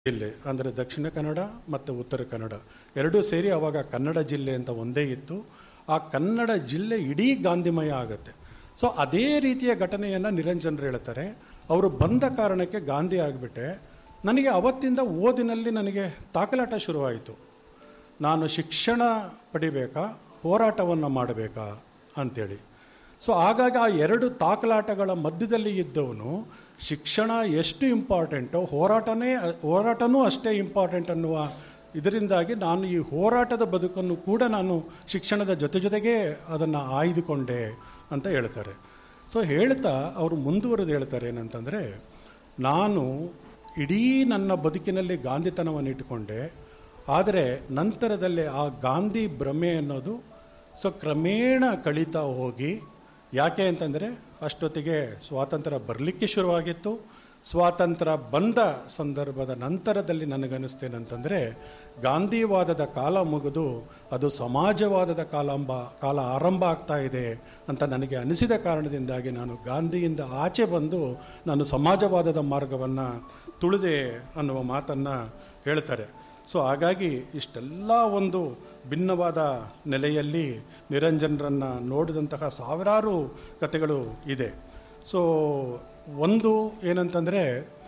ಜಿಲ್ಲೆ ಅಂದರೆ ದಕ್ಷಿಣ ಕನ್ನಡ ಮತ್ತು ಉತ್ತರ ಕನ್ನಡ ಎರಡೂ ಸೇರಿ ಆವಾಗ ಕನ್ನಡ ಜಿಲ್ಲೆ ಅಂತ ಒಂದೇ ಇತ್ತು ಆ ಕನ್ನಡ ಜಿಲ್ಲೆ ಇಡೀ ಗಾಂಧಿಮಯ ಆಗುತ್ತೆ ಸೊ ಅದೇ ರೀತಿಯ ಘಟನೆಯನ್ನು ನಿರಂಜನರು ಹೇಳ್ತಾರೆ ಅವರು ಬಂದ ಕಾರಣಕ್ಕೆ ಗಾಂಧಿ ಆಗಿಬಿಟ್ಟೆ ನನಗೆ ಅವತ್ತಿಂದ ಓದಿನಲ್ಲಿ ನನಗೆ ತಾಕಲಾಟ ಶುರುವಾಯಿತು ನಾನು ಶಿಕ್ಷಣ ಪಡಿಬೇಕಾ ಹೋರಾಟವನ್ನು ಮಾಡಬೇಕಾ ಅಂಥೇಳಿ ಸೊ ಹಾಗಾಗಿ ಆ ಎರಡು ತಾಕಲಾಟಗಳ ಮಧ್ಯದಲ್ಲಿ ಇದ್ದವನು ಶಿಕ್ಷಣ ಎಷ್ಟು ಇಂಪಾರ್ಟೆಂಟೋ ಹೋರಾಟನೇ ಹೋರಾಟನೂ ಅಷ್ಟೇ ಇಂಪಾರ್ಟೆಂಟ್ ಅನ್ನುವ ಇದರಿಂದಾಗಿ ನಾನು ಈ ಹೋರಾಟದ ಬದುಕನ್ನು ಕೂಡ ನಾನು ಶಿಕ್ಷಣದ ಜೊತೆ ಜೊತೆಗೇ ಅದನ್ನು ಆಯ್ದುಕೊಂಡೆ ಅಂತ ಹೇಳ್ತಾರೆ ಸೊ ಹೇಳ್ತಾ ಅವರು ಮುಂದುವರೆದು ಹೇಳ್ತಾರೆ ಏನಂತಂದರೆ ನಾನು ಇಡೀ ನನ್ನ ಬದುಕಿನಲ್ಲಿ ಗಾಂಧಿತನವನ್ನು ಇಟ್ಟುಕೊಂಡೆ ಆದರೆ ನಂತರದಲ್ಲಿ ಆ ಗಾಂಧಿ ಭ್ರಮೆ ಅನ್ನೋದು ಸೊ ಕ್ರಮೇಣ ಕಳೀತಾ ಹೋಗಿ ಯಾಕೆ ಅಂತಂದರೆ ಅಷ್ಟೊತ್ತಿಗೆ ಸ್ವಾತಂತ್ರ್ಯ ಬರಲಿಕ್ಕೆ ಶುರುವಾಗಿತ್ತು ಸ್ವಾತಂತ್ರ್ಯ ಬಂದ ಸಂದರ್ಭದ ನಂತರದಲ್ಲಿ ನನಗನ್ನಿಸ್ತೇನಂತಂದರೆ ಗಾಂಧಿವಾದದ ಕಾಲ ಮುಗಿದು ಅದು ಸಮಾಜವಾದದ ಕಾಲಾಂಬ ಕಾಲ ಆರಂಭ ಆಗ್ತಾ ಇದೆ ಅಂತ ನನಗೆ ಅನಿಸಿದ ಕಾರಣದಿಂದಾಗಿ ನಾನು ಗಾಂಧಿಯಿಂದ ಆಚೆ ಬಂದು ನಾನು ಸಮಾಜವಾದದ ಮಾರ್ಗವನ್ನು ತುಳಿದೆ ಅನ್ನುವ ಮಾತನ್ನು ಹೇಳ್ತಾರೆ ಸೊ ಹಾಗಾಗಿ ಇಷ್ಟೆಲ್ಲ ಒಂದು ಭಿನ್ನವಾದ ನೆಲೆಯಲ್ಲಿ ನಿರಂಜನರನ್ನು ನೋಡಿದಂತಹ ಸಾವಿರಾರು ಕಥೆಗಳು ಇದೆ ಸೊ ಒಂದು ಏನಂತಂದರೆ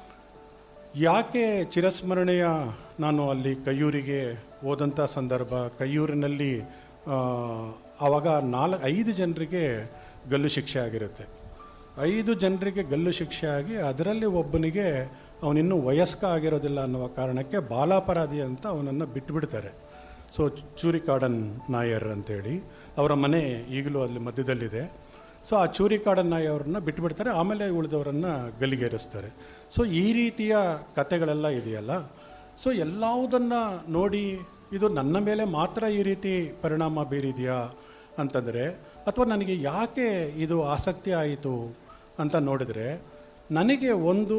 ಯಾಕೆ ಚಿರಸ್ಮರಣೆಯ ನಾನು ಅಲ್ಲಿ ಕೈಯೂರಿಗೆ ಹೋದಂಥ ಸಂದರ್ಭ ಕೈಯೂರಿನಲ್ಲಿ ಆ, ಆವಾಗ ನಾಲ್ಕು ಐದು ಜನರಿಗೆ ಗಲ್ಲು ಶಿಕ್ಷೆ ಆಗಿರುತ್ತೆ ಐದು ಜನರಿಗೆ ಗಲ್ಲು ಶಿಕ್ಷೆ ಆಗಿ ಅದರಲ್ಲಿ ಒಬ್ಬನಿಗೆ ಅವನಿನ್ನೂ ವಯಸ್ಕ ಆಗಿರೋದಿಲ್ಲ ಅನ್ನುವ ಕಾರಣಕ್ಕೆ ಬಾಲಾಪರಾಧಿ ಅಂತ ಅವನನ್ನು ಬಿಟ್ಟುಬಿಡ್ತಾರೆ ಸೊ ಚೂರಿಕಾಡನ್ ನಾಯರ್ ಅಂತೇಳಿ ಅವರ ಮನೆ ಈಗಲೂ ಅಲ್ಲಿ ಮಧ್ಯದಲ್ಲಿದೆ ಸೊ ಆ ಚೂರಿಕಾಡನ್ ನಾಯಿ ಅವ್ರನ್ನ ಬಿಟ್ಟುಬಿಡ್ತಾರೆ ಆಮೇಲೆ ಉಳಿದವರನ್ನು ಗಲ್ಲಿಗೇರಿಸ್ತಾರೆ ಸೊ ಈ ರೀತಿಯ ಕತೆಗಳೆಲ್ಲ ಇದೆಯಲ್ಲ ಸೊ ಎಲ್ಲವುದನ್ನು ನೋಡಿ ಇದು ನನ್ನ ಮೇಲೆ ಮಾತ್ರ ಈ ರೀತಿ ಪರಿಣಾಮ ಬೀರಿದೆಯಾ ಅಂತಂದರೆ ಅಥವಾ ನನಗೆ ಯಾಕೆ ಇದು ಆಸಕ್ತಿ ಆಯಿತು ಅಂತ ನೋಡಿದರೆ ನನಗೆ ಒಂದು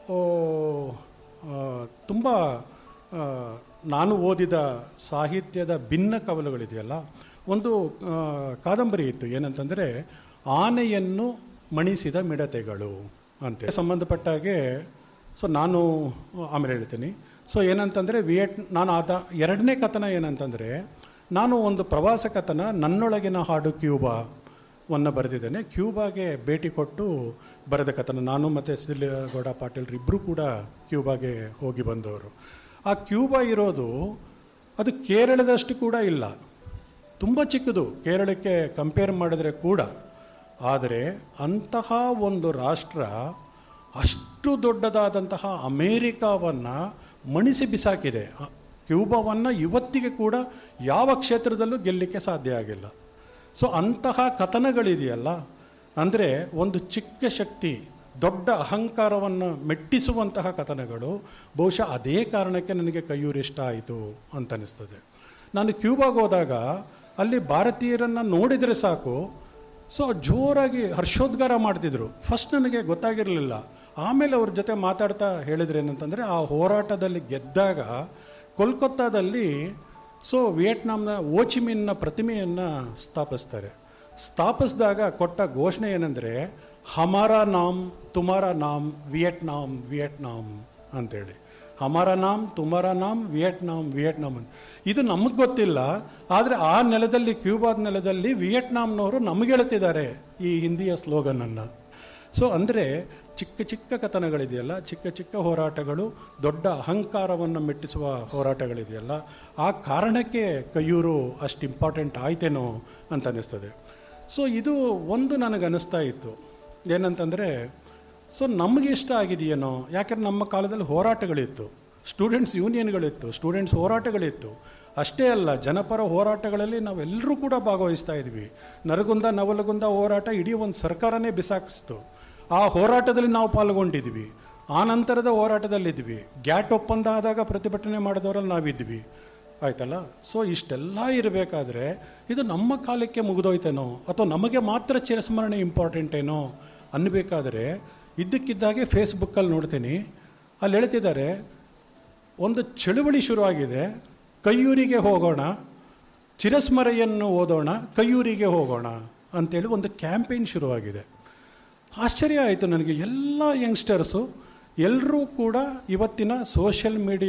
ತುಂಬ ನಾನು ಓದಿದ ಸಾಹಿತ್ಯದ ಭಿನ್ನ ಕವಲುಗಳಿದೆಯಲ್ಲ ಒಂದು ಆ, ಕಾದಂಬರಿ ಇತ್ತು ಏನಂತಂದರೆ ಆನೆಯನ್ನು ಮಣಿಸಿದ ಮಿಡತೆಗಳು ಅಂತ ಸಂಬಂಧಪಟ್ಟಾಗೆ ಸೊ ನಾನು ಆಮೇಲೆ ಹೇಳ್ತೀನಿ ಸೊ ಏನಂತಂದರೆ ವಿಯೆಟ್ ನಾನು ಆದ ಎರಡನೇ ಕಥನ ಏನಂತಂದರೆ ನಾನು ಒಂದು ಪ್ರವಾಸ ಕಥನ ನನ್ನೊಳಗಿನ ಹಾಡು ಕ್ಯೂಬಾವನ್ನು ಬರೆದಿದ್ದೇನೆ ಕ್ಯೂಬಾಗೆ ಭೇಟಿ ಕೊಟ್ಟು ಬರೆದ ಕಥನ ನಾನು ಮತ್ತು ಸಿದ್ದಲಿಂಗೇಗೌಡ ಪಾಟೀಲ್ರು ಇಬ್ಬರೂ ಕೂಡ ಕ್ಯೂಬಾಗೆ ಹೋಗಿ ಬಂದವರು ಆ ಕ್ಯೂಬಾ ಇರೋದು ಅದು ಕೇರಳದಷ್ಟು ಕೂಡ ಇಲ್ಲ ತುಂಬ ಚಿಕ್ಕದು ಕೇರಳಕ್ಕೆ ಕಂಪೇರ್ ಮಾಡಿದ್ರೆ ಕೂಡ ಆದರೆ ಅಂತಹ ಒಂದು ರಾಷ್ಟ್ರ ಅಷ್ಟು ದೊಡ್ಡದಾದಂತಹ ಅಮೇರಿಕಾವನ್ನು ಮಣಿಸಿ ಬಿಸಾಕಿದೆ ಆ ಕ್ಯೂಬಾವನ್ನು ಇವತ್ತಿಗೆ ಕೂಡ ಯಾವ ಕ್ಷೇತ್ರದಲ್ಲೂ ಗೆಲ್ಲಲಿಕ್ಕೆ ಸಾಧ್ಯ ಆಗಿಲ್ಲ ಸೊ ಅಂತಹ ಕಥನಗಳಿದೆಯಲ್ಲ ಅಂದರೆ ಒಂದು ಚಿಕ್ಕ ಶಕ್ತಿ ದೊಡ್ಡ ಅಹಂಕಾರವನ್ನು ಮೆಟ್ಟಿಸುವಂತಹ ಕಥನಗಳು ಬಹುಶಃ ಅದೇ ಕಾರಣಕ್ಕೆ ನನಗೆ ಕೈಯೂರು ಇಷ್ಟ ಆಯಿತು ಅಂತ ಅನಿಸ್ತದೆ ನಾನು ಕ್ಯೂಬಾಗೆ ಹೋದಾಗ ಅಲ್ಲಿ ಭಾರತೀಯರನ್ನು ನೋಡಿದರೆ ಸಾಕು ಸೊ ಜೋರಾಗಿ ಹರ್ಷೋದ್ಗಾರ ಮಾಡ್ತಿದ್ರು ಫಸ್ಟ್ ನನಗೆ ಗೊತ್ತಾಗಿರಲಿಲ್ಲ ಆಮೇಲೆ ಅವ್ರ ಜೊತೆ ಮಾತಾಡ್ತಾ ಹೇಳಿದ್ರು ಏನಂತಂದರೆ ಆ ಹೋರಾಟದಲ್ಲಿ ಗೆದ್ದಾಗ ಕೋಲ್ಕತ್ತಾದಲ್ಲಿ ಸೊ ವಿಯೆಟ್ನಾಂನ ಓಚಿಮಿನ್ನ ಪ್ರತಿಮೆಯನ್ನು ಸ್ಥಾಪಿಸ್ತಾರೆ ಸ್ಥಾಪಿಸಿದಾಗ ಕೊಟ್ಟ ಘೋಷಣೆ ಏನಂದರೆ ಹಮಾರ ನಾಮ್ ತುಮಾರ ನಾಮ್ ವಿಯೆಟ್ನಾಂ ವಿಯೆಟ್ನಾಂ ಅಂತೇಳಿ ಹಮಾರ ನಾಮ್ ತುಮಾರ ನಾಮ್ ವಿಯೆಟ್ನಾಂ ವಿಯೆಟ್ನಾಂ ಅಂತ ಇದು ನಮಗೆ ಗೊತ್ತಿಲ್ಲ ಆದರೆ ಆ ನೆಲದಲ್ಲಿ ಕ್ಯೂಬಾದ ನೆಲದಲ್ಲಿ ವಿಯೆಟ್ನಾಂನವರು ನಮಗೆ ಹೇಳ್ತಿದ್ದಾರೆ ಈ ಹಿಂದಿಯ ಸ್ಲೋಗನನ್ನು ಸೊ ಅಂದರೆ ಚಿಕ್ಕ ಚಿಕ್ಕ ಕಥನಗಳಿದೆಯಲ್ಲ ಚಿಕ್ಕ ಚಿಕ್ಕ ಹೋರಾಟಗಳು ದೊಡ್ಡ ಅಹಂಕಾರವನ್ನು ಮೆಟ್ಟಿಸುವ ಹೋರಾಟಗಳಿದೆಯಲ್ಲ ಆ ಕಾರಣಕ್ಕೆ ಕೈಯೂರು ಅಷ್ಟು ಇಂಪಾರ್ಟೆಂಟ್ ಆಯ್ತೇನೋ ಅಂತ ಅನ್ನಿಸ್ತದೆ ಸೊ ಇದು ಒಂದು ನನಗೆ ಅನ್ನಿಸ್ತಾ ಇತ್ತು ಏನಂತಂದರೆ ಸೊ ನಮಗೆ ಇಷ್ಟ ಆಗಿದೆಯೇನೋ ಯಾಕೆಂದ್ರೆ ನಮ್ಮ ಕಾಲದಲ್ಲಿ ಹೋರಾಟಗಳಿತ್ತು ಸ್ಟೂಡೆಂಟ್ಸ್ ಯೂನಿಯನ್ಗಳಿತ್ತು ಸ್ಟೂಡೆಂಟ್ಸ್ ಹೋರಾಟಗಳಿತ್ತು ಅಷ್ಟೇ ಅಲ್ಲ ಜನಪರ ಹೋರಾಟಗಳಲ್ಲಿ ನಾವೆಲ್ಲರೂ ಕೂಡ ಭಾಗವಹಿಸ್ತಾ ಇದ್ವಿ ನರಗುಂದ ನವಲಗುಂದ ಹೋರಾಟ ಇಡೀ ಒಂದು ಸರ್ಕಾರನೇ ಬಿಸಾಕಿಸ್ತು ಆ ಹೋರಾಟದಲ್ಲಿ ನಾವು ಪಾಲ್ಗೊಂಡಿದ್ವಿ ಆ ನಂತರದ ಹೋರಾಟದಲ್ಲಿದ್ವಿ ಗ್ಯಾಟ್ ಒಪ್ಪಂದ ಆದಾಗ ಪ್ರತಿಭಟನೆ ಮಾಡಿದವರಲ್ಲಿ ನಾವಿದ್ವಿ ಆಯ್ತಲ್ಲ ಸೊ ಇಷ್ಟೆಲ್ಲ ಇರಬೇಕಾದ್ರೆ ಇದು ನಮ್ಮ ಕಾಲಕ್ಕೆ ಮುಗಿದೋಯ್ತೇನೋ ಅಥವಾ ನಮಗೆ ಮಾತ್ರ ಚಿರಸ್ಮರಣೆ ಇಂಪಾರ್ಟೆಂಟ್ ಏನೋ ಅನ್ನಬೇಕಾದ್ರೆ ಇದ್ದಕ್ಕಿದ್ದಾಗೆ ಫೇಸ್ಬುಕ್ಕಲ್ಲಿ ನೋಡ್ತೀನಿ ಅಲ್ಲಿ ಹೇಳ್ತಿದ್ದಾರೆ ಒಂದು ಚಳುವಳಿ ಶುರುವಾಗಿದೆ ಕೈಯೂರಿಗೆ ಹೋಗೋಣ ಚಿರಸ್ಮರೆಯನ್ನು ಓದೋಣ ಕೈಯೂರಿಗೆ ಹೋಗೋಣ ಅಂತೇಳಿ ಒಂದು ಕ್ಯಾಂಪೇನ್ ಶುರುವಾಗಿದೆ ಆಶ್ಚರ್ಯ ಆಯಿತು ನನಗೆ ಎಲ್ಲ ಯಂಗ್ಸ್ಟರ್ಸು ಎಲ್ಲರೂ ಕೂಡ ಇವತ್ತಿನ ಸೋಷಿಯಲ್ ಮೀಡಿಯಾ